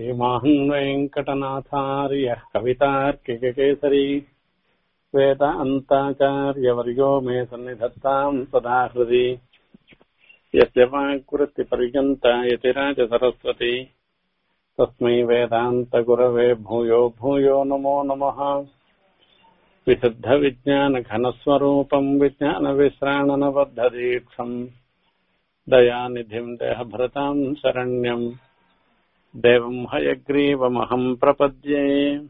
श्रीमान् वेङ्कटनाथार्यः कवितार्किककेसरी वेदान्ताचार्यवर्यो मे सन्निधत्ताम् सदा हृदि यस्य वाक्वृत्तिपर्यन्ता यतिराज सरस्वती तस्मै वेदान्तगुरवे भूयो भूयो नमो नमः विशुद्धविज्ञानघनस्वरूपम् विज्ञानविश्राणनबद्धदीक्षम् दयानिधिम् देहभृताम् शरण्यम् देवम् हयग्रीवमहम् प्रपद्ये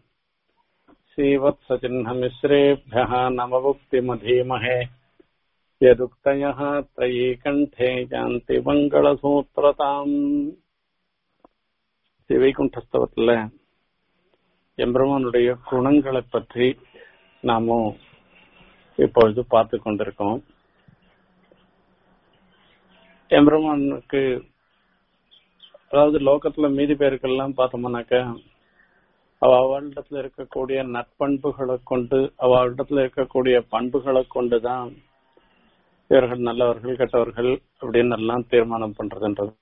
श्रीवत्सचिह्नमिश्रेभ्यः नमवुक्तिमधीमहे यदुक्तयः त्रयीकण्ठे यान्ति मङ्गलसूत्रताम् ஸ்ரீவைகுண்டஸ்தவத்தில் எம்பெருமானுடைய குணங்களை பற்றி நாமும் இப்பொழுது பார்த்து கொண்டிருக்கோம் எம்பெருமானுக்கு அதாவது லோகத்துல மீதி பேருக்கெல்லாம் பார்த்தோம்னாக்க அவ அவளிடத்துல இருக்கக்கூடிய நற்பண்புகளை கொண்டு அவளிடத்துல இருக்கக்கூடிய பண்புகளை கொண்டுதான் இவர்கள் நல்லவர்கள் கெட்டவர்கள் அப்படின்னு எல்லாம் தீர்மானம் பண்றதுன்றது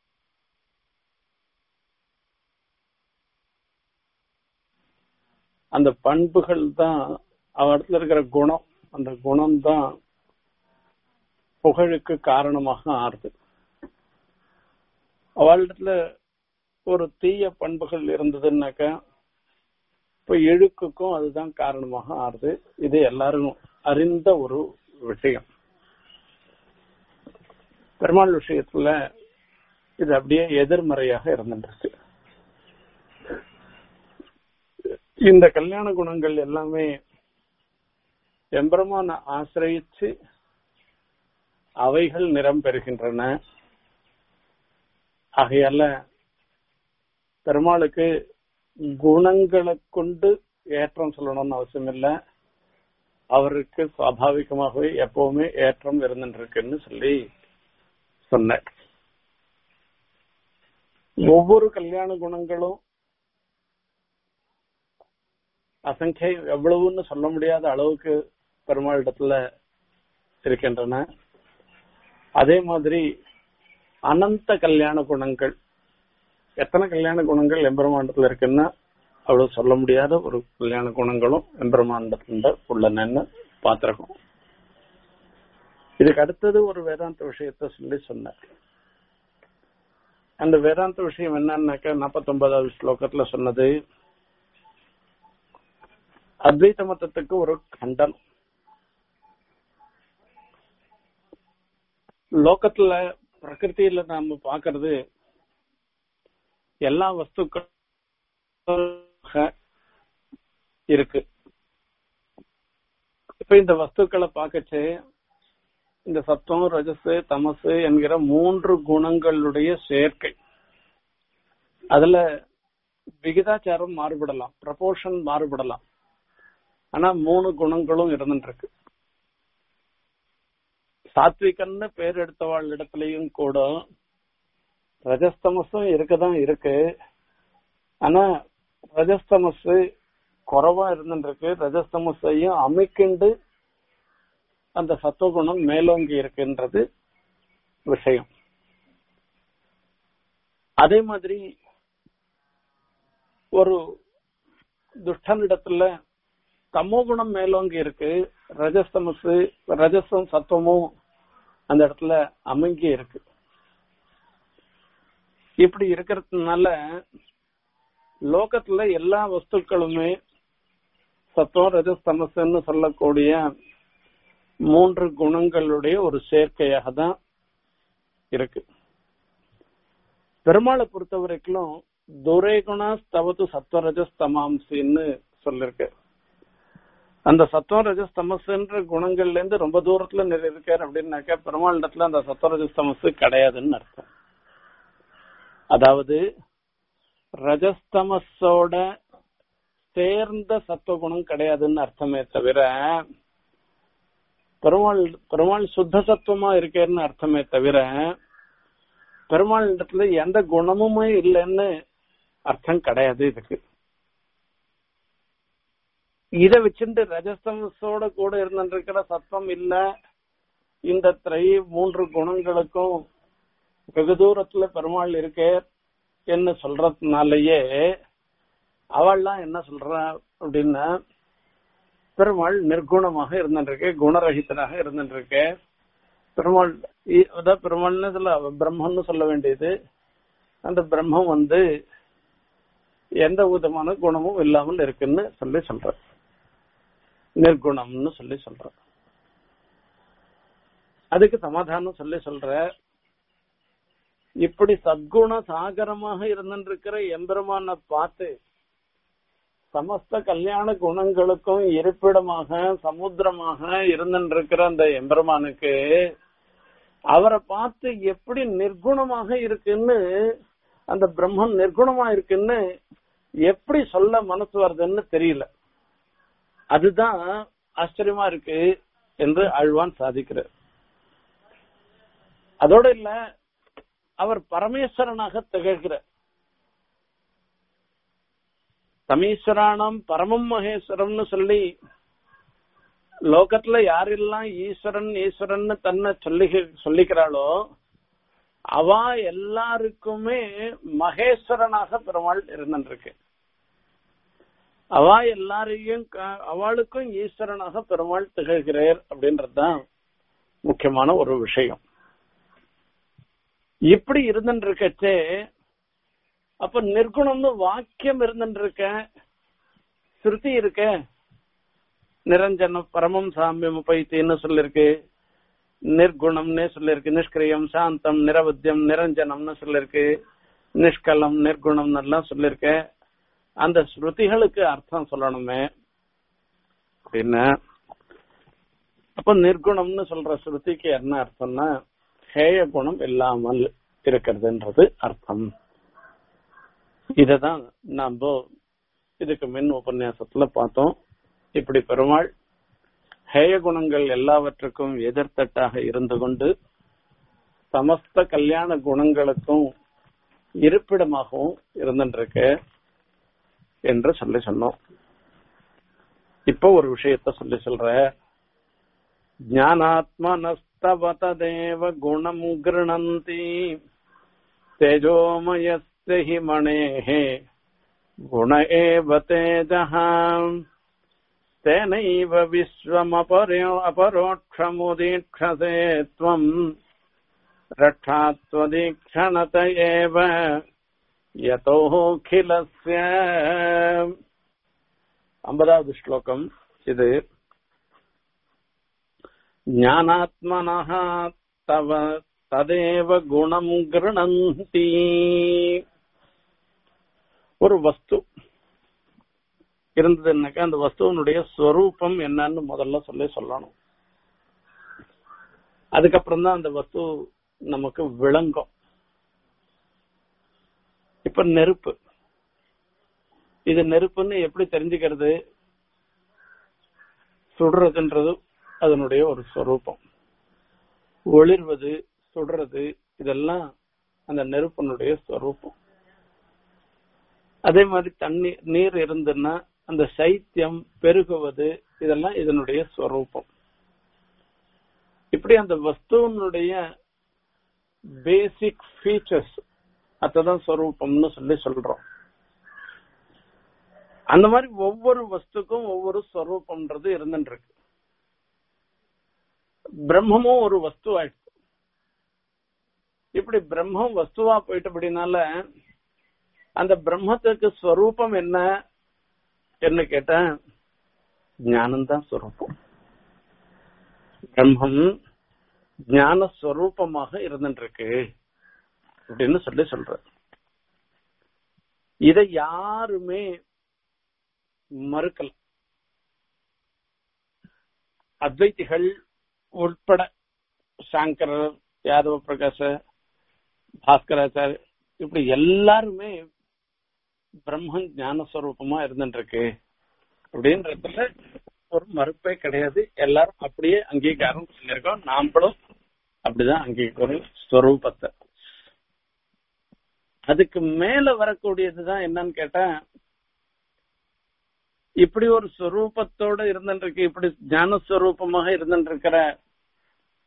அந்த பண்புகள் தான் அவ இடத்துல இருக்கிற குணம் அந்த குணம் தான் புகழுக்கு காரணமாக ஆறுது அவளிடத்துல ஒரு தீய பண்புகள் இருந்ததுன்னாக்கா இப்ப இழுக்குக்கும் அதுதான் காரணமாக ஆறுது இது எல்லாரும் அறிந்த ஒரு விஷயம் பெருமாள் விஷயத்துல இது அப்படியே எதிர்மறையாக இருந்துருக்கு இந்த கல்யாண குணங்கள் எல்லாமே எம்பெருமான ஆசிரியிச்சு அவைகள் நிறம் பெறுகின்றன ஆகையால பெருமாளுக்கு குணங்களை கொண்டு ஏற்றம் சொல்லணும்னு அவசியம் இல்லை அவருக்கு சுவாபாவிகமாகவே எப்பவுமே ஏற்றம் இருந்துருக்குன்னு சொல்லி சொன்ன ஒவ்வொரு கல்யாண குணங்களும் அசங்கை எவ்வளவுன்னு சொல்ல முடியாத அளவுக்கு பெருமாளிடத்துல இருக்கின்றன அதே மாதிரி அனந்த கல்யாண குணங்கள் எத்தனை கல்யாண குணங்கள் எம்பெருமாண்டத்துல இருக்குன்னா அவ்வளவு சொல்ல முடியாத ஒரு கல்யாண குணங்களும் எம்பெருமாண்டத்துல உள்ளனன்னு பார்த்திருக்கோம் இதுக்கு அடுத்தது ஒரு வேதாந்த விஷயத்த சொல்லி சொன்னார் அந்த வேதாந்த விஷயம் என்னன்னாக்க நாற்பத்தி ஒன்பதாவது ஸ்லோகத்துல சொன்னது அத்வைத மதத்துக்கு ஒரு கண்டனம் லோகத்துல பிரகிருதியில நாம பாக்குறது எல்லா வஸ்துக்கள் இருக்கு இப்ப இந்த வஸ்துக்களை பார்க்கச்சு இந்த சத்தம் ரஜசு தமசு என்கிற மூன்று குணங்களுடைய சேர்க்கை அதுல விகிதாச்சாரம் மாறுபடலாம் ப்ரப்போர்ஷன் மாறுபடலாம் ஆனா மூணு குணங்களும் இருந்துட்டு இருக்கு சாத்விகன்னு பேர் எடுத்தவாள் இடத்துலயும் கூட ரஜஸ்தமஸும் இருக்கதான் இருக்கு ஆனா ரஜஸ்தமஸ் குறைவா இருந்துருக்கு ரஜஸ்தமஸையும் அமைக்கிண்டு அந்த சத்துவகுணம் மேலோங்கி இருக்குன்றது விஷயம் அதே மாதிரி ஒரு துஷ்டனிடத்துல தமோ குணம் மேலோங்கி இருக்கு ரஜஸ்தமசு ரஜசம் சத்துவமும் அந்த இடத்துல அமைங்கி இருக்கு இப்படி இருக்கிறதுனால லோகத்துல எல்லா வஸ்துக்களுமே சத்துவம் ரஜஸ்தமசுன்னு சொல்லக்கூடிய மூன்று குணங்களுடைய ஒரு சேர்க்கையாக தான் இருக்கு பெருமாளை பொறுத்த வரைக்கும் துரை குணா ஸ்தவது சத்வரஜஸ்தமாம்சின்னு சொல்லிருக்கு அந்த சத்துவ ரஜஸ் தமசுன்ற குணங்கள்ல இருந்து ரொம்ப தூரத்துல நிறைய இருக்காரு அப்படின்னாக்கா பெருமாள் இடத்துல அந்த சத்துவ ரஜஸ் தமசு கிடையாதுன்னு அர்த்தம் அதாவது ரஜஸ்தமஸோட சேர்ந்த சத்துவகுணம் கிடையாதுன்னு அர்த்தமே தவிர பெருமாள் பெருமாள் சுத்த சத்துவமா இருக்கேன்னு அர்த்தமே தவிர பெருமாள் இடத்துல எந்த குணமுமே இல்லைன்னு அர்த்தம் கிடையாது இதுக்கு இதை வச்சுட்டு ரஜஸ்தமஸோட கூட இருந்துருக்கிற சத்தம் இல்ல இந்த திரை மூன்று குணங்களுக்கும் வெகு தூரத்துல பெருமாள் இருக்கே என்ன சொல்றதுனாலயே அவள்லாம் என்ன சொல்றா அப்படின்னா பெருமாள் நிர்குணமாக இருந்துருக்கு குணரகிதனாக இருந்துருக்கு பெருமாள் இ- அதான் பெருமாள்னு சொல்ல பிரம்மன்னு சொல்ல வேண்டியது அந்த பிரம்மம் வந்து எந்த விதமான குணமும் இல்லாமல் இருக்குன்னு சொல்லி சொல்ற நிர்குணம்னு சொல்லி சொல்ற அதுக்கு சமாதானம் சொல்லி சொல்ற இப்படி சத்குண சாகரமாக இருந்திருக்கிற எம்பெருமான பார்த்து சமஸ்த கல்யாண குணங்களுக்கும் இருப்பிடமாக சமுத்திரமாக இருந்திருக்கிற அந்த எம்பெருமானுக்கு அவரை பார்த்து எப்படி நிர்குணமாக இருக்குன்னு அந்த பிரம்மன் நிர்குணமா இருக்குன்னு எப்படி சொல்ல மனசு வருதுன்னு தெரியல அதுதான் ஆச்சரியமா இருக்கு என்று ஆழ்வான் சாதிக்கிறார் அதோட இல்ல அவர் பரமேஸ்வரனாக திகழ்கிறார் தமீஸ்வரானம் பரமம் மகேஸ்வரம்னு சொல்லி லோகத்துல யாரெல்லாம் ஈஸ்வரன் ஈஸ்வரன் தன்னை சொல்லி சொல்லிக்கிறாளோ அவ எல்லாருக்குமே மகேஸ்வரனாக பெருமாள் இருந்துருக்கு அவ எல்லாரையும் க- அவளுக்கும் ஈஸ்வரனாக பெருமாள் திகழ்கிறார் அப்படின்றதுதான் முக்கியமான ஒரு விஷயம் இப்படி இருந்துருக்கச்சே அப்ப நிர்குணம்னு வாக்கியம் இருந்துருக்க ஸ்ருதி இருக்க நிரஞ்சன பரமம் சாமியம் பைத்தின்னு சொல்லிருக்கு நிர்குணம்னே சொல்லிருக்கு நிஷ்கிரியம் சாந்தம் நிரவத்தியம் நிரஞ்சனம்னு சொல்லிருக்கு நிஷ்கலம் நிர்குணம் எல்லாம் சொல்லிருக்கு அந்த ஸ்ருதிகளுக்கு அர்த்தம் சொல்லணுமே அப்படின்னு அப்ப நிர்குணம்னு சொல்ற ஸ்ருதிக்கு என்ன அர்த்தம்னா ஹேய குணம் இல்லாமல் இருக்கிறதுன்றது அர்த்தம் இததான் நாம இதுக்கு மின் உபன்யாசத்துல பார்த்தோம் இப்படி பெருமாள் ஹேய குணங்கள் எல்லாவற்றுக்கும் எதிர்த்தட்டாக இருந்து கொண்டு சமஸ்த கல்யாண குணங்களுக்கும் இருப்பிடமாகவும் இருந்துருக்கு என்று சொல்லி சொன்னோம் இப்போ ஒரு விஷயத்த சொல்லி சொல்ற ஞானாத்மனஸ்தவ ததேவ குணம் கிருணந்தி तेजोमयस्य हि मणेः गुण एव तेजः तेनैव विश्वमपरो अपरोक्षमुदीक्षसे त्वम् रक्षात्वदीक्षणत एव यतोऽखिलस्य ஐம்பதாவது ஸ்லோகம் இது ஞானாத்மனः தவ ததேவ குணம் கிருணந்தி ஒரு வஸ்து இருந்ததுன்னாக்கா அந்த வஸ்துவனுடைய ஸ்வரூபம் என்னன்னு முதல்ல சொல்லி சொல்லணும் அதுக்கப்புறம் தான் அந்த வஸ்து நமக்கு விளங்கும் இப்ப நெருப்பு இது நெருப்புன்னு எப்படி தெரிஞ்சுக்கிறது சுடுறதுன்றது அதனுடைய ஒரு ஸ்வரூபம் ஒளிர்வது சுடுறது இதெல்லாம் அந்த நெருப்பினுடைய ஸ்வரூபம் அதே மாதிரி தண்ணி நீர் இருந்துன்னா அந்த சைத்தியம் பெருகுவது இதெல்லாம் இதனுடைய ஸ்வரூபம் இப்படி அந்த வஸ்துவனுடைய பேசிக் ஃபீச்சர்ஸ் அதான் ஸ்வரூபம்னு சொல்லி சொல்றோம் அந்த மாதிரி ஒவ்வொரு வஸ்துக்கும் ஒவ்வொரு ஸ்வரூபம்ன்றது இருந்துட்டு இருக்கு பிரம்மமும் ஒரு வஸ்து ஆயிடுச்சு இப்படி பிரம்மம் வஸ்துவா போயிட்டபடினால அந்த பிரம்மத்துக்கு ஸ்வரூபம் என்ன என்ன கேட்டா ஞானம்தான் ஸ்வரூபம் பிரம்மம் ஞான ஸ்வரூபமாக இருந்துருக்கு அப்படின்னு சொல்லி சொல்ற இதை யாருமே மறுக்கல அத்வைத்திகள் உட்பட சாங்கரர் யாதவ பிரகாஷ பாஸ்கராச்சார் இப்படி எல்லாருமே பிரம்மன் ஞானஸ்வரூபமா இருந்துருக்கு அப்படின்றதுல ஒரு மறுப்பே கிடையாது எல்லாரும் அப்படியே அங்கீகாரம் பண்ணிருக்கோம் நாமளும் அப்படிதான் அங்கீகாரம் ஸ்வரூபத்தை அதுக்கு மேல வரக்கூடியதுதான் என்னன்னு கேட்டா இப்படி ஒரு ஸ்வரூபத்தோட இருந்துருக்கு இப்படி ஞானஸ்வரூபமாக இருந்துருக்கிற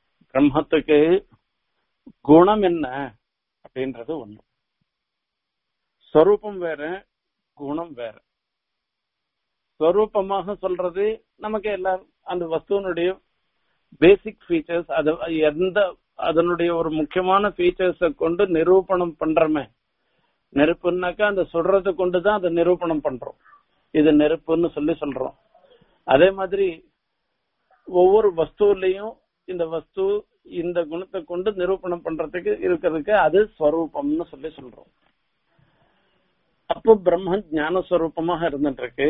பிரம்மத்துக்கு குணம் என்ன அப்படின்றது ஒண்ணு ஸ்வரூபம் வேற குணம் வேற ஸ்வரூபமாக சொல்றது நமக்கு எல்லாரும் அந்த வஸ்துவனுடைய பேசிக் ஃபீச்சர்ஸ் அது எந்த அதனுடைய ஒரு முக்கியமான ஃபீச்சர்ஸ கொண்டு நிரூபணம் பண்றமே நெருப்புன்னாக்கா அந்த சுடுறதை கொண்டுதான் அதை நிரூபணம் பண்றோம் இது நெருப்புன்னு சொல்லி சொல்றோம் அதே மாதிரி ஒவ்வொரு வஸ்துவிலையும் இந்த வஸ்து இந்த குணத்தை கொண்டு நிரூபணம் பண்றதுக்கு இருக்கிறதுக்கு அது ஸ்வரூபம்னு சொல்லி சொல்றோம் அப்போ பிரம்ம ஞான ஸ்வரூபமாக இருந்துட்டு இருக்கு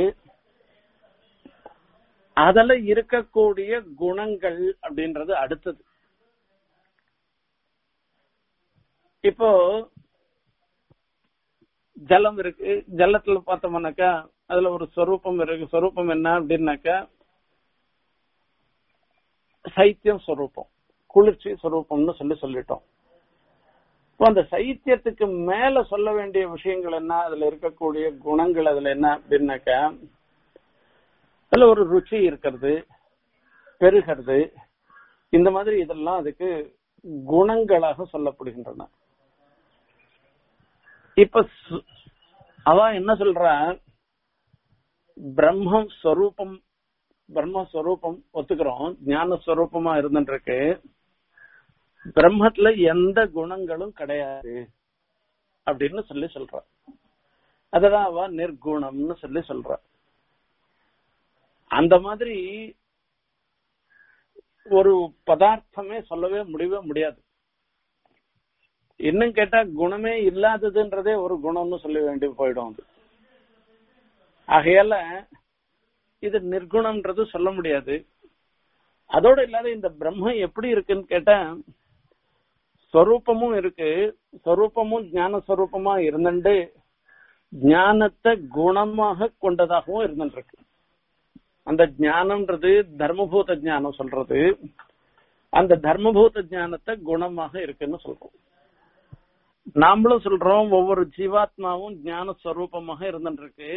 அதுல இருக்கக்கூடிய குணங்கள் அப்படின்றது அடுத்தது இப்போ ஜலம் இருக்கு ஜலத்துல பார்த்தோம்னாக்கா அதுல ஒரு ஸ்வரூபம் இருக்கு ஸ்வரூபம் என்ன அப்படின்னாக்கா சைத்தியம் ஸ்வரூபம் குளிர்ச்சி ஸ்வரூபம்னு சொல்லி சொல்லிட்டோம் இப்போ அந்த சைத்தியத்துக்கு மேல சொல்ல வேண்டிய விஷயங்கள் என்ன அதுல இருக்கக்கூடிய குணங்கள் அதுல என்ன அப்படின்னாக்கா அதுல ஒரு ருச்சி இருக்கிறது பெருகிறது இந்த மாதிரி இதெல்லாம் அதுக்கு குணங்களாக சொல்லப்படுகின்றன இப்ப சு- அவ என்ன சொல்றா பிரம்மம் ஸ்வரூபம் பிரம்மஸ்வரூபம் ஒத்துக்கிறோம் ஞான ஸ்வரூபமா இருந்துட்டு இருக்கு பிரம்மத்துல எந்த குணங்களும் கிடையாது அப்படின்னு சொல்லி சொல்ற அததான் அவ நிர்குணம்னு சொல்லி சொல்ற அந்த மாதிரி ஒரு பதார்த்தமே சொல்லவே முடியவே முடியாது இன்னும் கேட்டா குணமே இல்லாததுன்றதே ஒரு குணம்னு சொல்ல வேண்டி போயிடும் அது ஆகையால இது நிர்குணம்ன்றது சொல்ல முடியாது அதோட இல்லாத இந்த பிரம்மம் எப்படி இருக்குன்னு கேட்டா ஸ்வரூபமும் இருக்கு ஸ்வரூபமும் ஞான ஸ்வரூபமா இருந்துட்டு ஞானத்தை குணமாக கொண்டதாகவும் இருந்துட்டு இருக்கு அந்த ஞானம்ன்றது தர்மபூத ஞானம் சொல்றது அந்த தர்மபூத ஞானத்தை குணமாக இருக்குன்னு சொல்றோம் நாமளும் சொல்றோம் ஒவ்வொரு ஜீவாத்மாவும் ஞான ஸ்வரூபமாக இருந்துட்டு இருக்கு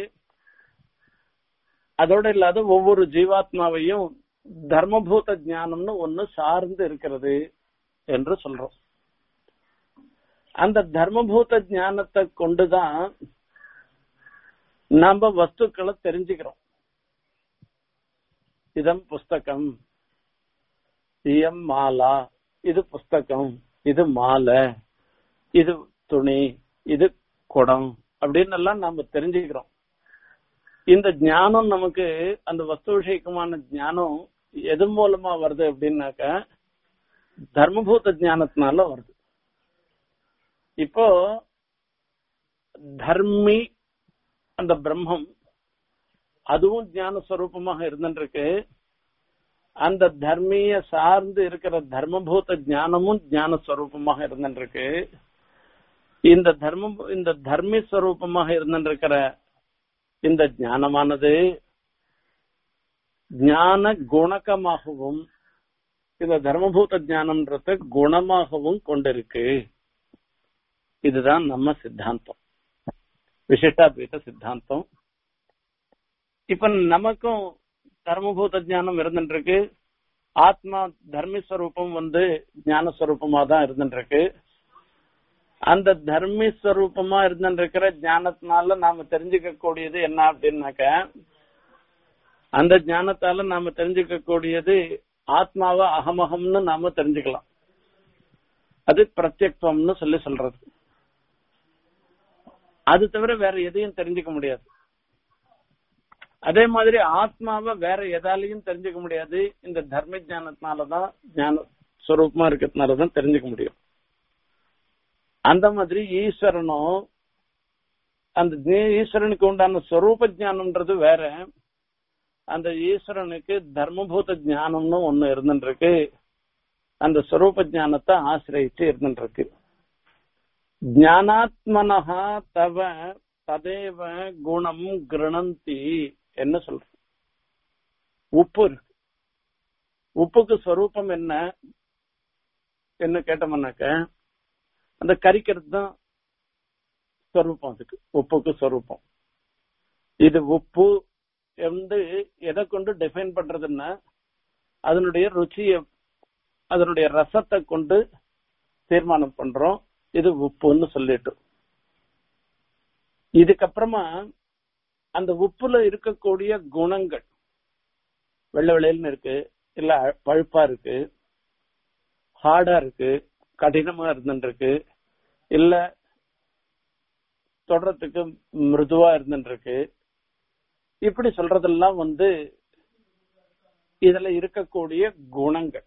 அதோட இல்லாத ஒவ்வொரு ஜீவாத்மாவையும் தர்மபூத ஞானம்னு ஒண்ணு சார்ந்து இருக்கிறது என்று சொல்றோம் அந்த தர்மபூத ஞானத்தை கொண்டுதான் நாம வஸ்துக்களை தெரிஞ்சுக்கிறோம் இதம் புஸ்தகம் இயம் மாலா இது புஸ்தகம் இது மாலை இது துணி இது குடம் அப்படின்னு எல்லாம் நாம தெரிஞ்சுக்கிறோம் இந்த ஞானம் நமக்கு அந்த வஸ்து விஷயக்கமான ஞானம் எது மூலமா வருது அப்படின்னாக்க தர்மபூத ஞானத்தினால வருது இப்போ தர்மி அந்த பிரம்மம் அதுவும் ஞான ஸ்வரூபமாக இருந்துருக்கு அந்த தர்மிய சார்ந்து இருக்கிற தர்மபூத ஞானமும் ஞான ஸ்வரூபமாக இருந்துருக்கு இந்த தர்ம இந்த தர்மி ஸ்வரூபமாக இருந்திருக்கிற இந்த ஞானமானது ஞான குணகமாகவும் இந்த தர்மபூத ஞானம்ன்றது குணமாகவும் கொண்டிருக்கு இதுதான் நம்ம சித்தாந்தம் விசிஷ்டாத்வைத சித்தாந்தம் இப்ப நமக்கும் தர்மபூத ஞானம் இருந்துட்டு இருக்கு ஆத்மா தர்மஸ்வரூபம் வந்து ஞானஸ்வரூபமா தான் இருந்துட்டு இருக்கு அந்த தர்மஸ்வரூபமா இருந்துட்டு இருக்கிற ஞானத்தினால நாம தெரிஞ்சுக்க கூடியது என்ன அப்படின்னாக்க அந்த ஞானத்தால நாம தெரிஞ்சுக்க கூடியது ஆத்மாவை அகமகம்னு நாம தெரிஞ்சுக்கலாம் அது பிரத்யக்வம்னு சொல்லி சொல்றது அது தவிர வேற எதையும் தெரிஞ்சுக்க முடியாது அதே மாதிரி ஆத்மாவை வேற எதாலையும் தெரிஞ்சுக்க முடியாது இந்த தர்ம ஞானத்தினாலதான் ஞான ஸ்வரூபமா இருக்கிறதுனாலதான் தெரிஞ்சுக்க முடியும் அந்த மாதிரி ஈஸ்வரனும் அந்த ஜீ- ஈஸ்வரனுக்கு உண்டான ஸ்வரூப ஞானம்ன்றது வேற அந்த ஈஸ்வரனுக்கு தர்மபூத ஞானம்னு ஒண்ணு இருந்துட்டு இருக்கு அந்த ஸ்வரூப ஞானத்தை ஆசிரியச்சு இருந்துட்டு இருக்கு ஞானாத்மனஹா தவ ததேவ குணம் கிருணந்தி என்ன சொல்ற உப்பு இருக்கு உப்புக்கு ஸ்வரூபம் என்ன என்ன கேட்டோம்னாக்க அந்த கரிக்கிறது தான் ஸ்வரூபம் அதுக்கு உப்புக்கு ஸ்வரூபம் இது உப்பு வந்து எதை கொண்டு டிஃபைன் பண்றதுன்னா அதனுடைய ருச்சியை அதனுடைய ரசத்தை கொண்டு தீர்மானம் பண்றோம் இது உப்புன்னு சொல்லிட்டு இதுக்கப்புறமா அந்த உப்புல இருக்கக்கூடிய குணங்கள் வெள்ளை வெள்ளையில்னு இருக்கு இல்ல பழுப்பா இருக்கு ஹார்டா இருக்கு கடினமா இருந்துருக்கு இல்ல தொடறதுக்கு மிருதுவா இருந்துருக்கு இப்படி சொல்றதெல்லாம் வந்து இதுல இருக்கக்கூடிய குணங்கள்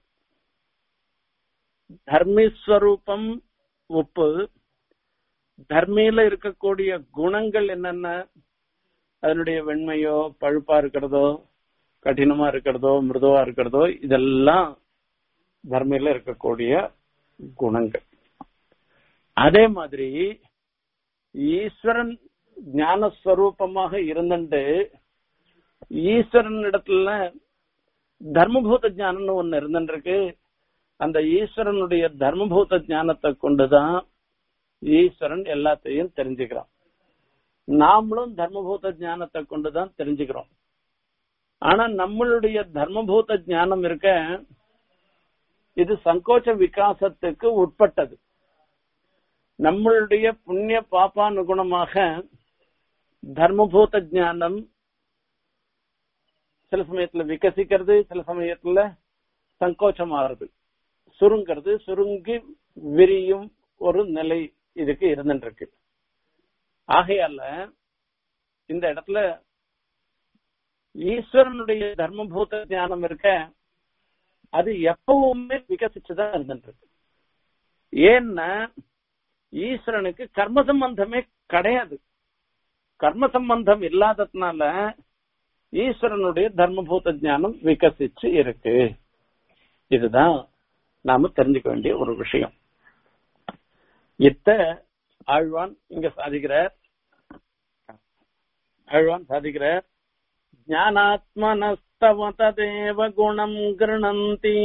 தர்மீஸ்வரூபம் உப்பு தர்மியில இருக்கக்கூடிய குணங்கள் என்னென்ன அதனுடைய வெண்மையோ பழுப்பா இருக்கிறதோ கடினமா இருக்கிறதோ மிருதுவா இருக்கிறதோ இதெல்லாம் தர்மியில இருக்கக்கூடிய குணங்கள் அதே மாதிரி ஈஸ்வரன் ஞானஸ்வரூபமாக இருந்துட்டு ஈஸ்வரன் இடத்துல தர்மபூத ஞானம்னு ஒண்ணு இருந்துருக்கு அந்த ஈஸ்வரனுடைய தர்மபூத ஞானத்தை கொண்டுதான் ஈஸ்வரன் எல்லாத்தையும் தெரிஞ்சுக்கிறான் நாமளும் தர்மபூத ஞானத்தை கொண்டுதான் தெரிஞ்சுக்கிறோம் ஆனா நம்மளுடைய தர்மபூத ஞானம் இருக்க இது சங்கோச்ச விகாசத்துக்கு உட்பட்டது நம்மளுடைய புண்ணிய பாப்பானுகுணமாக தர்மபூத ஞானம் சில சமயத்துல விகசிக்கிறது சில சமயத்துல சங்கோச்சமாகிறது சுருங்கிறது சுருங்கி விரியும் ஒரு நிலை இதுக்கு இருந்துருக்கு ஆகையால இந்த இடத்துல ஈஸ்வரனுடைய தர்மபூத ஞானம் இருக்க அது எப்பவுமே விகசிச்சுதான் இருந்துருக்கு ஏன்னா ஈஸ்வரனுக்கு கர்ம சம்பந்தமே கிடையாது கர்ம சம்பந்தம் இல்லாததுனால ஈஸ்வரனுடைய தர்மபூத ஞானம் விகசிச்சு இருக்கு இதுதான் நாம தெரிஞ்சுக்க வேண்டிய ஒரு விஷயம் இத்த ஆழ்வான் இங்க சாதிக்கிறார் ஆழ்வான் சாதிக்கிறார் ஞானாத்மனஸ்தவ ததேவ குணம் கிருணந்தி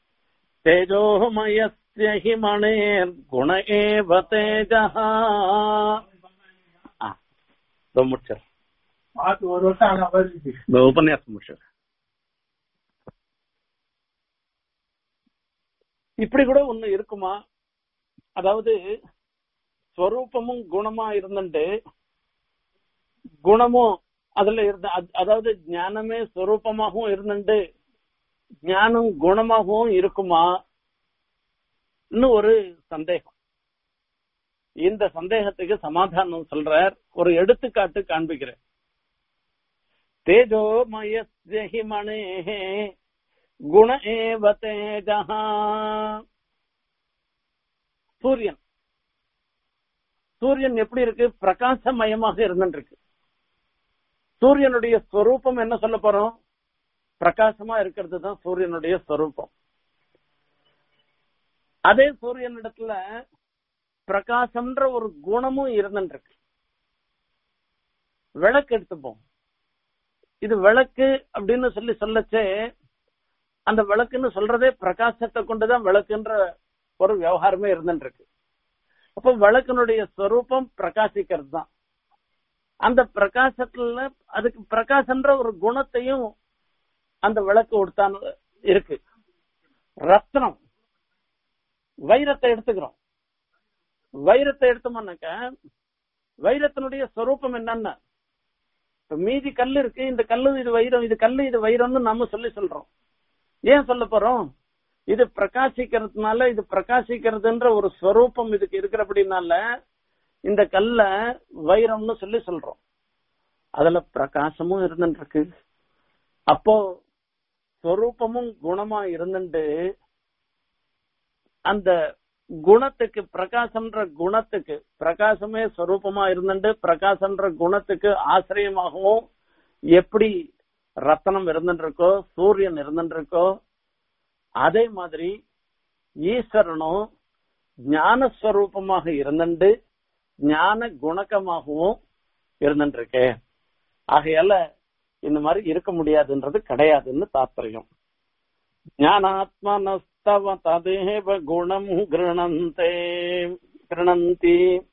தேஜோமயஸ்ய ஹி மணேர் குண ஏவ தேஜः ஆ, இதோ முடிச்சார் பார்த்து ஒரு வருஷம் ஆனா வருது இந்த உபன்யாசம் முடிச்சார் இப்படி கூட ஒண்ணு இருக்குமா அதாவது ஸ்வரூபமும் குணமா இருந்துட்டு குணமும் அதுல இருந்த அத்- அதாவது ஞானமே ஸ்வரூபமாகவும் இருந்துட்டு ஞானம் குணமாகவும் இருக்குமா இன்னும் ஒரு சந்தேகம் இந்த சந்தேகத்துக்கு சமாதானம் சொல்றார் ஒரு எடுத்துக்காட்டு காண்பிக்கிறேன் தேஜோமயஸ்ய ஹி மணேः குண ஏவ தேஜः சூரியன் சூரியன் எப்படி இருக்கு பிரகாசமயமாக இருந்துருக்கு சூரியனுடைய ஸ்வரூபம் என்ன சொல்ல போறோம் பிரகாசமா இருக்கிறது தான் சூரியனுடைய ஸ்வரூபம் அதே சூரியனிடத்துல பிரகாசம்ன்ற ஒரு குணமும் இருந்துருக்கு விளக்கு எடுத்துப்போம் இது விளக்கு அப்படின்னு சொல்லி சொல்லச்சே அந்த விளக்குன்னு சொல்றதே பிரகாசத்தை கொண்டுதான் விளக்குன்ற ஒரு விவகாரமே இருந்துருக்கு அப்ப விளக்கினுடைய ஸ்வரூபம் பிரகாசிக்கிறது தான் அந்த பிரகாசத்துல அதுக்கு பிரகாசன்ற ஒரு குணத்தையும் அந்த விளக்கு கொடுத்தான் இருக்கு ரத்னம் வைரத்தை எடுத்துக்கிறோம் வைரத்தை எடுத்தோம்னாக்க வைரத்தினுடைய ஸ்வரூபம் என்னன்னா இப்ப மீதி கல் இருக்கு இந்த கல்லு இது வைரம் இது கல்லு இது வைரம்னு நம்ம சொல்லி சொல்றோம் ஏன் சொல்ல போறோம் இது பிரகாசிக்கிறதுனால இது பிரகாசிக்கிறதுன்ற ஒரு ஸ்வரூபம் இதுக்கு இருக்கிறபடினால இந்த கல்ல வைரம்னு சொல்லி சொல்றோம் அதுல பிரகாசமும் இருந்துருக்கு அப்போ ஸ்வரூபமும் குணமா இருந்துட்டு அந்த குணத்துக்கு பிரகாசம்ன்ற குணத்துக்கு பிரகாசமே ஸ்வரூபமா இருந்துட்டு பிரகாசம்ன்ற குணத்துக்கு ஆசிரியமாகவும் எப்படி ரத்தனம் இருந்துருக்கோ சூரியன் இருந்துருக்கோ அதே மாதிரி ஈஸ்வரனும் ஞானஸ்வரூபமாக இருந்துட்டு ஞான குணக்கமாகவும் இருந்துருக்கு ஆகையால இந்த மாதிரி இருக்க முடியாதுன்றது கிடையாதுன்னு தாத்பரியம் ஞானாத்மனஸ்தவ ததேவ குணம் கிருணந்தே கிருணந்தி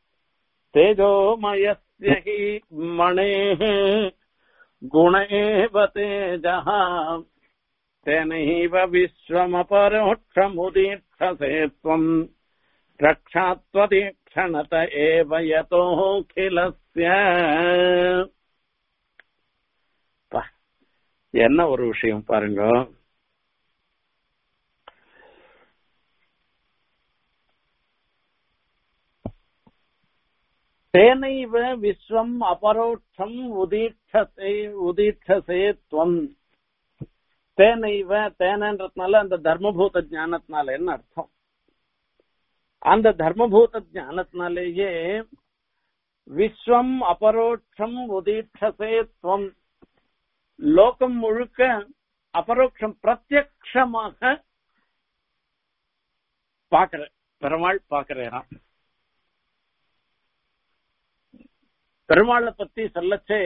தேஜோமயஸ்ய ஹி மணேः गुण एव तेजः तेनैव विश्वमपरोक्षमुदीक्षसे त्वम् रक्षात्वदीक्ष क्षणत एव यतोऽखिलस्य பா, என்ன ஒரு விஷயம் பாருங்க தேனைவ விஸ்வம் அபரோட்சம் உதீட்சசே உதீட்சசே துவம் தேனைவ தேனன்றதுனால அந்த தர்மபூத ஞானத்தினால என்ன அர்த்தம் அந்த தர்மபூத ஞானத்தினாலேயே விஸ்வம் அபரோட்சம் உதீட்சசே துவம் லோகம் முழுக்க அபரோக்ஷம் பிரத்யக்ஷமாக பாக்குற பெருமாள் பாக்குறேன் பெருமாளை பத்தி சொல்லச்சே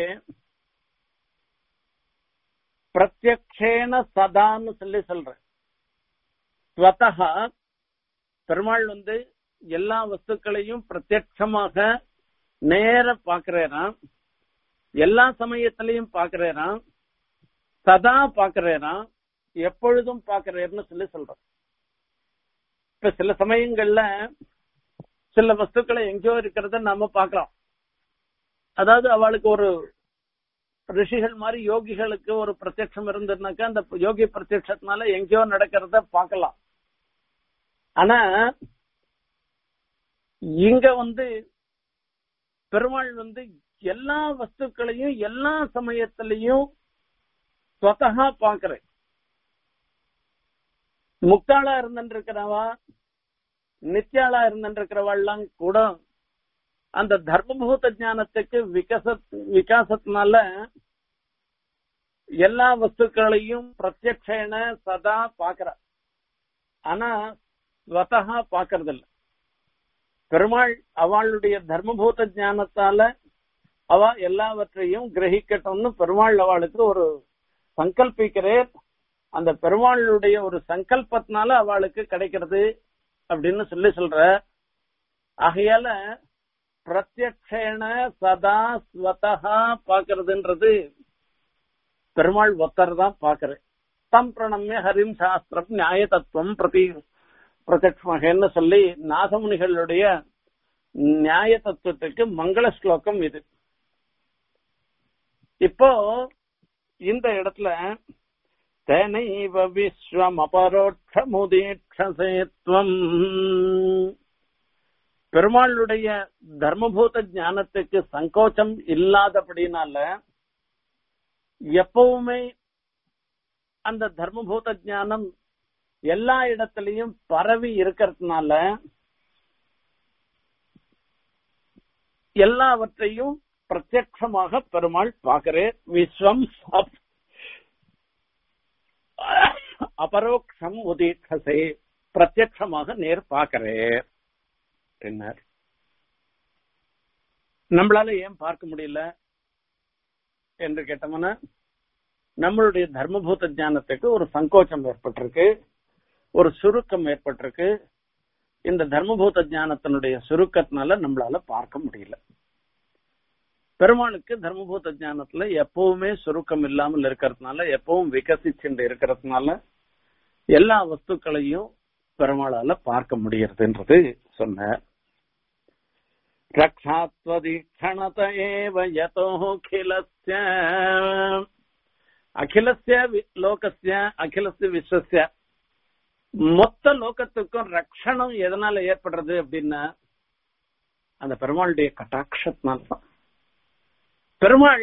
பிரத்யக்ஷேன சதான்னு சொல்லி சொல்றேன் ஸ்வதா பெருமாள் வந்து எல்லா வஸ்துக்களையும் பிரத்யட்சமாக நேர பாக்குறேராம் எல்லா சமயத்திலையும் பாக்குறேராம் சதா பாக்குறேராம் எப்பொழுதும் பாக்குறேன்னு சொல்லி சொல்றோம் இப்ப சில சமயங்கள்ல சில வஸ்துக்களை எங்கேயோ இருக்கிறத நாம பாக்கலாம் அதாவது அவளுக்கு ஒரு ரிஷிகள் மாதிரி யோகிகளுக்கு ஒரு பிரத்யட்சம் இருந்ததுனாக்கா அந்த யோகி பிரத்யட்சத்தினால எங்கேயோ நடக்கிறத பார்க்கலாம் ஆனா இங்க வந்து பெருமாள் வந்து எல்லா வஸ்துக்களையும் எல்லா சமயத்திலையும் ஸ்வதகா பாக்குறேன் முக்தாளா இருந்திருக்கிறவா நித்யாளா இருந்திருக்கிறவாள்லாம் கூட அந்த தர்மபூத ஞானத்துக்கு விகச விகாசத்தினால எல்லா வஸ்துக்களையும் பிரத்யக்ஷேன சதா பாக்குற ஆனா ஸ்வதகா பாக்குறது இல்ல பெருமாள் அவளுடைய தர்மபூத ஞானத்தால அவ எல்லாவற்றையும் கிரகிக்கட்டும்னு பெருமாள் அவளுக்கு ஒரு சங்கல்பிக்கிறேன் அந்த பெருமாளுடைய ஒரு சங்கல்பத்தினால அவளுக்கு கிடைக்கிறது அப்படின்னு சொல்லி சொல்ற ஆகையால பிரத்யக்ஷேன சதா ஸ்வதா பாக்குறதுன்றது பெருமாள் ஒத்தர் தான் பாக்குறேன் தம் பிரணம்ய ஹரிம் சாஸ்திரம் நியாய தத்துவம் பிரதி பிரத்யக்ஷமகன்னு சொல்லி நாதமுனிகளுடைய நியாய தத்துவத்துக்கு மங்கள ஸ்லோகம் இது இப்போ இந்த இடத்துல தேனைவ விஸ்வம் அபரோட்சமுதீட்சசேத்வம் பெருமாளுடைய தர்மபூத ஞானத்துக்கு சங்கோச்சம் இல்லாதபடினால எப்பவுமே அந்த தர்மபூத ஞானம் எல்லா இடத்திலையும் பரவி இருக்கிறதுனால எல்லாவற்றையும் பிரத்யட்சமாக பெருமாள் பார்க்கிறேன் விஸ்வம் அபரோக்ஷம் உதீட்சசே பிரத்யட்சமாக நேர் பார்க்கிறேன் என்னார் நம்மளால ஏன் பார்க்க முடியல என்று கேட்டோம்னா நம்மளுடைய தர்மபூத ஞானத்துக்கு ஒரு சங்கோச்சம் ஏற்பட்டிருக்கு ஒரு சுருக்கம் ஏற்பட்டிருக்கு இந்த தர்மபூத ஞானத்தினுடைய சுருக்கத்தினால நம்மளால பார்க்க முடியல பெருமாளுக்கு தர்மபூத ஞானத்துல எப்பவுமே சுருக்கம் இல்லாமல் இருக்கிறதுனால எப்பவும் விகசிச்சுட்டு இருக்கிறதுனால எல்லா வஸ்துக்களையும் பெருமாளால பார்க்க முடியறதுன்றது சொன்னார் ரக்ஷாத்வதீக்ஷணத ஏவ யதோகிலஸ்ய அகிலஸ்ய லோகஸ்ய அகிலஸ்ய விஸ்வஸ்ய மொத்த லோகத்துக்கும் ரக்ஷணம் எதனால ஏற்படுறது அப்படின்னா அந்த பெருமாளுடைய கட்டாட்சத்தினால்தான் பெருமாள்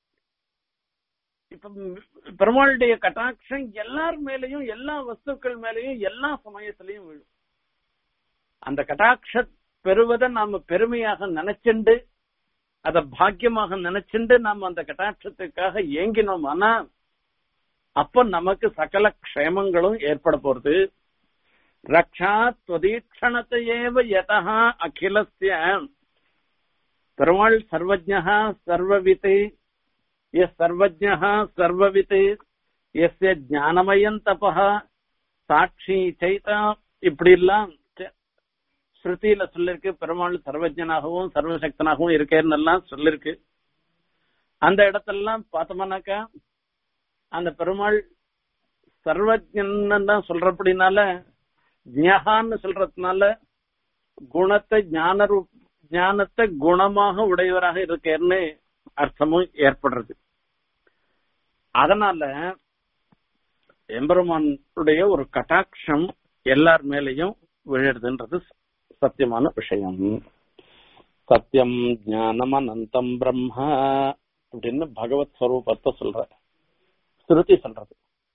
இப்ப பெருமாளுடைய கட்டாட்சம் எல்லார் மேலையும் எல்லா வஸ்துக்கள் மேலையும் எல்லா சமயத்திலையும் விழும் அந்த கட்டாட்ச பெறுவதை நாம பெருமையாக நினைச்சுண்டு அத பாக்கியமாக நினைச்சுண்டு நாம அந்த கட்டாட்சத்துக்காக ஏங்கினோம் ஆனா அப்ப நமக்கு சகல க்ஷேமங்களும் ஏற்பட போறது ரக்ஷா துவதீட்சணத்தையேவ யதா அகிலஸ்ய பெருமாள் சர்வஜா சர்வவித் எஸ் சர்வஜா சர்வவித் எஸ்ய ஞானமயம் தபா சாட்சி சைதா இப்படி எல்லாம் ஸ்ருதியில சொல்லிருக்கு பெருமாள் சர்வஜனாகவும் சர்வசக்தனாகவும் இருக்கேன்னு எல்லாம் சொல்லிருக்கு அந்த இடத்தெல்லாம் பார்த்தோம்னாக்கா அந்த பெருமாள் சர்வஜன் தான் சொல்றபடினால ஜியகான்னு சொல்றதுனால குணத்தை ஞான ரூ- ஞானத்தை குணமாக உடையவராக இருக்கேன்னு அர்த்தமும் ஏற்படுறது அதனால எம்பெருமானுடைய ஒரு கட்டாட்சம் எல்லார் மேலையும் விழுறதுன்றது சத்தியமான விஷயம் சத்தியம் ஞானம் அனந்தம் பிரம்ம அப்படின்னு பகவத் ஸ்வரூபத்தை சொல்ற ஸ்ருதி சொல்றது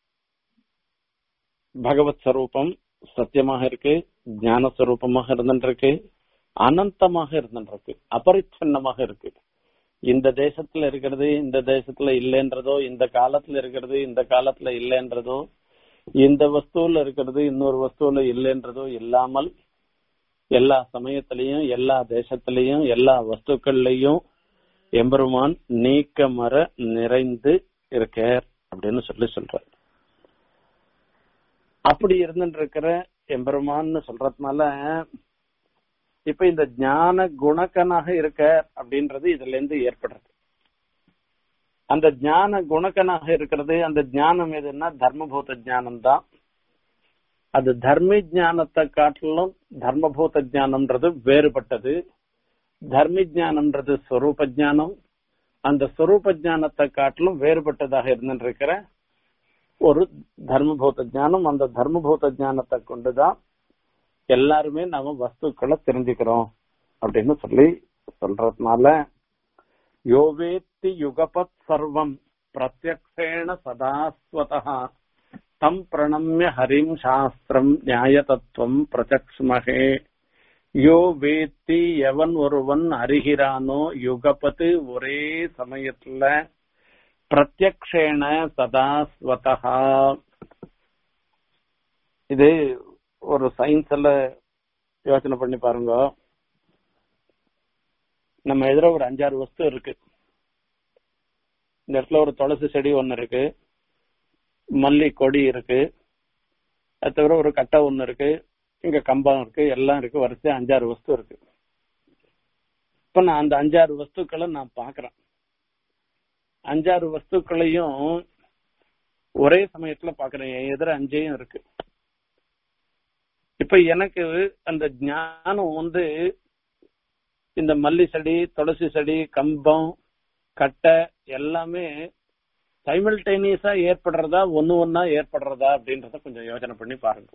பகவத் ஸ்வரூபம் சத்தியமாக இருக்கு ஞான ஸ்வரூபமாக இருந்துருக்கு அனந்தமாக இருந்துருக்கு அபரிச்சின்னமாக இருக்கு இந்த தேசத்துல இருக்கிறது இந்த தேசத்துல இல்லைன்றதோ இந்த காலத்துல இருக்கிறது இந்த காலத்துல இல்லைன்றதோ இந்த வஸ்துல இருக்கிறது இன்னொரு வஸ்துல இல்லைன்றதோ இல்லாமல் எல்லா சமயத்திலையும் எல்லா தேசத்திலையும் எல்லா வஸ்துக்கள்லயும் எம்பெருமான் நீக்கமர நிறைந்து இருக்கார் அப்படின்னு சொல்லி சொல்றார் அப்படி இருந்துட்டு இருக்கிற எம்பெருமான்னு சொல்றதுனால இப்ப இந்த ஞான குணக்கனாக இருக்க அப்படின்றது இதுல இருந்து ஏற்படுறது அந்த ஞான குணக்கனாக இருக்கிறது அந்த ஞானம் எதுன்னா தர்மபூத ஞானம் தான் அது தர்ம ஞானத்தை காட்டிலும் தர்மபூத ஞானம்ன்றது வேறுபட்டது தர்ம ஞானம்ன்றது ஸ்வரூப ஞானம் அந்த ஸ்வரூப ஞானத்தை காட்டிலும் வேறுபட்டதாக இருந்துருக்கிற ஒரு தர்மபூத ஞானம் அந்த தர்மபூத ஞானத்தை கொண்டுதான் எல்லாருமே நாம வஸ்துக்களை தெரிஞ்சுக்கிறோம் அப்படின்னு சொல்லி சொல்றதுனால யோவேத்தி யுகபத் சர்வம் பிரத்யக்ஷேண சதாஸ்வதா தம் பிரணம்ய ஹரிம் சாஸ்திரம் நியாய தத்துவம் பிரச்சக்ஷ்மகே யோ வேத்தி எவன் ஒருவன் அறிகிறானோ யுகபத்து ஒரே சமயத்துல பிரத்யக்ஷேண சதாஸ்வதா இது ஒரு சயின்ஸ்ல யோசனை பண்ணி பாருங்க நம்ம எதிர ஒரு அஞ்சாறு வஸ்து இருக்கு இந்த இடத்துல ஒரு துளசி செடி ஒன்னு இருக்கு மல்லி கொடி இருக்கு அது தவிர ஒரு கட்டை ஒன்னு இருக்கு இங்க கம்பம் இருக்கு எல்லாம் இருக்கு வரிசையா அஞ்சாறு வஸ்து இருக்கு இப்ப நான் அந்த அஞ்சாறு வஸ்துக்களை நான் பாக்குறேன் அஞ்சாறு வஸ்துக்களையும் ஒரே சமயத்துல பாக்குறேன் என் எதிர அஞ்சையும் இருக்கு இப்ப எனக்கு அந்த ஞானம் வந்து இந்த மல்லி செடி துளசி செடி கம்பம் கட்டை எல்லாமே சைமல்டேனியஸா ஏற்படுறதா ஒண்ணு ஒன்னா ஏற்படுறதா அப்படின்றத கொஞ்சம் யோசனை பண்ணி பாருங்க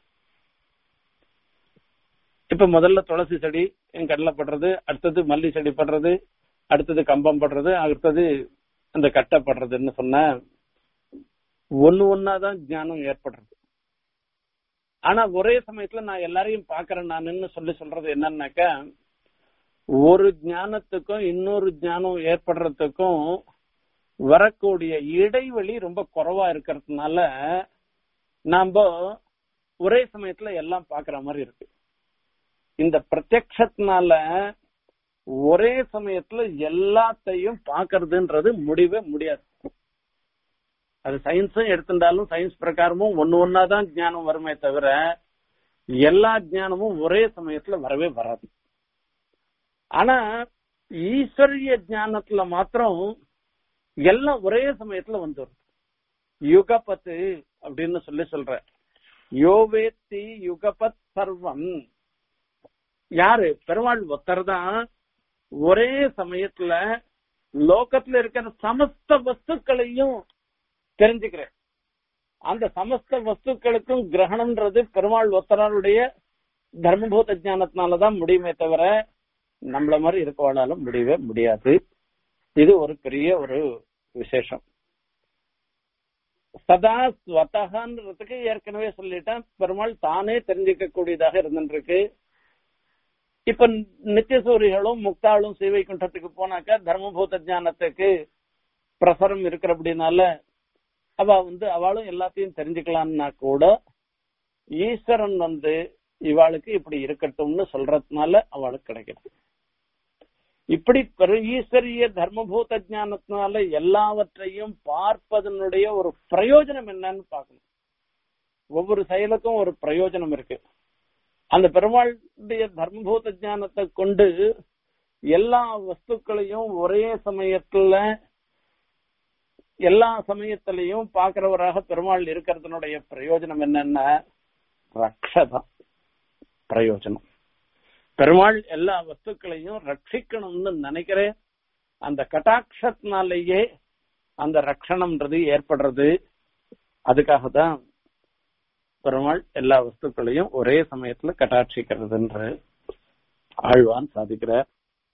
இப்ப முதல்ல துளசி செடி என் கடல படுறது அடுத்தது மல்லி செடி படுறது அடுத்தது கம்பம் படுறது அடுத்தது அந்த கட்டை படுறதுன்னு சொன்ன ஒண்ணு ஒன்னாதான் ஞானம் ஏற்படுறது ஆனா ஒரே சமயத்துல நான் எல்லாரையும் பாக்குறேன் நானுன்னு சொல்லி சொல்றது என்னன்னாக்கா ஒரு ஞானத்துக்கும் இன்னொரு ஞானம் ஏற்படுறதுக்கும் வரக்கூடிய இடைவெளி ரொம்ப குறைவா இருக்கிறதுனால நாம ஒரே சமயத்துல எல்லாம் பாக்குற மாதிரி இருக்கு இந்த பிரத்யக்ஷத்தினால ஒரே சமயத்துல எல்லாத்தையும் பாக்குறதுன்றது முடிவே முடியாது அது சயின்ஸும் எடுத்துட்டாலும் சயின்ஸ் பிரகாரமும் ஒன்னு ஒன்னாதான் ஞானம் வருமே தவிர எல்லா ஞானமும் ஒரே சமயத்துல வரவே வராது ஆனா ஈஸ்வரிய ஞானத்துல மாத்திரம் எல்லாம் ஒரே சமயத்துல வந்துடும் யுகபத்து அப்படின்னு சொல்லி சொல்ற யோவேத்தி யுகபத் சர்வம் யாரு பெருமாள் ஒத்தர் தான் ஒரே சமயத்துல லோகத்துல இருக்கிற சமஸ்த வஸ்துக்களையும் தெரிஞ்சுக்கிறேன் அந்த சமஸ்த வஸ்துக்களுக்கும் கிரகணம்ன்றது பெருமாள் ஒத்தராருடைய தர்மபூத ஞானத்தினாலதான் முடியுமே தவிர நம்மள மாதிரி இருக்கவாளால முடியவே முடியாது இது ஒரு பெரிய ஒரு விசேஷம் சதா ஸ்வதகன்றதுக்கு ஏற்கனவே சொல்லிட்டேன் பெருமாள் தானே தெரிஞ்சுக்க கூடியதாக இருந்துருக்கு இப்ப நித்தியசூரிகளும் முக்தாளும் சேவை குண்டத்துக்கு போனாக்கா தர்மபூத ஞானத்துக்கு பிரசரம் இருக்கிறபடினால அவ வந்து அவளும் எல்லாத்தையும் தெரிஞ்சுக்கலாம்னா கூட ஈஸ்வரன் வந்து இவாளுக்கு இப்படி இருக்கட்டும்னு சொல்றதுனால அவளுக்கு கிடைக்கிறது இப்படி பெரு ஈஸ்வரிய தர்மபூத ஞானத்தினால எல்லாவற்றையும் பார்ப்பதனுடைய ஒரு பிரயோஜனம் என்னன்னு பார்க்கணும் ஒவ்வொரு செயலுக்கும் ஒரு பிரயோஜனம் இருக்கு அந்த பெருமாளுடைய தர்மபூத ஞானத்தை கொண்டு எல்லா வஸ்துக்களையும் ஒரே சமயத்துல எல்லா சமயத்திலையும் பாக்குறவராக பெருமாள் இருக்கிறதுனுடைய பிரயோஜனம் என்னன்னா ரக்ஷதான் பிரயோஜனம் பெருமாள் எல்லா வஸ்துக்களையும் ரட்சிக்கணும்னு நினைக்கிறேன் அந்த கட்டாட்சத்தினாலேயே அந்த ரட்சணம்ன்றது ஏற்படுறது அதுக்காக தான் பெருமாள் எல்லா வஸ்துக்களையும் ஒரே சமயத்துல கட்டாட்சிக்கிறதுன்ற ஆழ்வான் சாதிக்கிறார்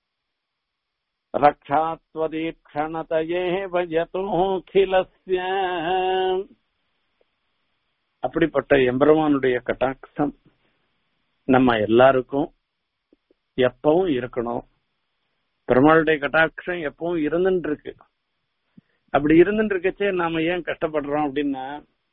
ரக்ஷாத்வதீக்ஷணதையே வயதோகிலஸ்ய அப்படிப்பட்ட எம்பெருமானுடைய கட்டாட்சம் நம்ம எல்லாருக்கும் எப்பவும் இருக்கணும் பெருமாளுடைய கட்டாட்சம் எப்பவும் இருந்துட்டு இருக்கு அப்படி இருந்துட்டு இருக்கச்சே நாம ஏன் கஷ்டப்படுறோம் அப்படின்னா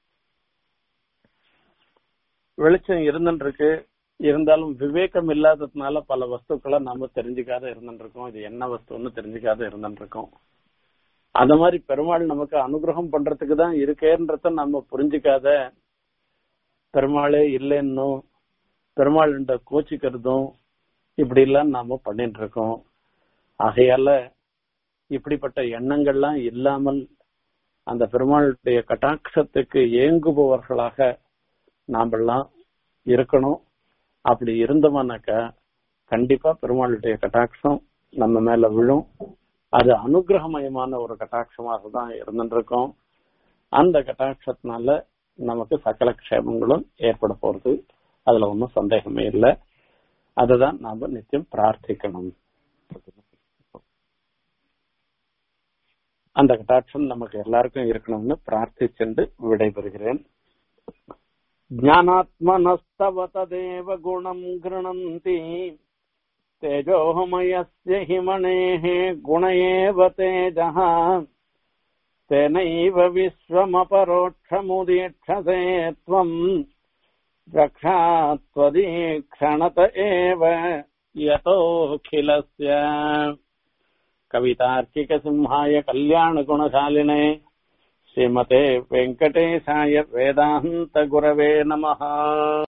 வெளிச்சம் இருந்துட்டு இருக்கு இருந்தாலும் விவேகம் இல்லாததுனால பல வஸ்துக்களை நாம தெரிஞ்சுக்காத இருந்துட்டு இருக்கோம் இது என்ன வஸ்துன்னு தெரிஞ்சுக்காத இருந்துட்டு இருக்கோம் அந்த மாதிரி பெருமாள் நமக்கு அனுகிரகம் பண்றதுக்கு தான் இருக்கேன்றத நம்ம புரிஞ்சுக்காத பெருமாளே இல்லைன்னும் பெருமாள் கோச்சிக்கிறதும் இப்படி எல்லாம் நாம பண்ணிட்டு இருக்கோம் ஆகையால இப்படிப்பட்ட எண்ணங்கள்லாம் இல்லாமல் அந்த பெருமாளுடைய கட்டாட்சத்துக்கு ஏங்குபவர்களாக நாமெல்லாம் இருக்கணும் அப்படி இருந்தோம்னாக்கா கண்டிப்பா பெருமாளுடைய கட்டாட்சம் நம்ம மேல விழும் அது அனுகிரகமயமான ஒரு கட்டாட்சமாக தான் இருந்துருக்கோம் அந்த கட்டாட்சத்தினால நமக்கு சகல க்ஷேமங்களும் ஏற்பட போறது அதுல ஒன்றும் சந்தேகமே இல்லை அதுதான் நாம நித்தியம் பிரார்த்திக்கணும் அந்த கட்டாட்சம் நமக்கு எல்லாருக்கும் இருக்கணும்னு பிரார்த்திச்சென்று விடைபெறுகிறேன் ज्ञानात्मनस्तव तदेव गुणम् गृह्णन्ति तेजोमयस्य हि मणेः गुण एव तेजः तेनैव विश्वमपरोक्षमुदीक्षसे त्वम् रक्षात्वदीक्षणत एव यतोऽखिलस्य कवितार्किकसिंहाय कल्याणगुणशालिने श्रीमते वेङ्कटेशाय वेदान्तगुरवे नमः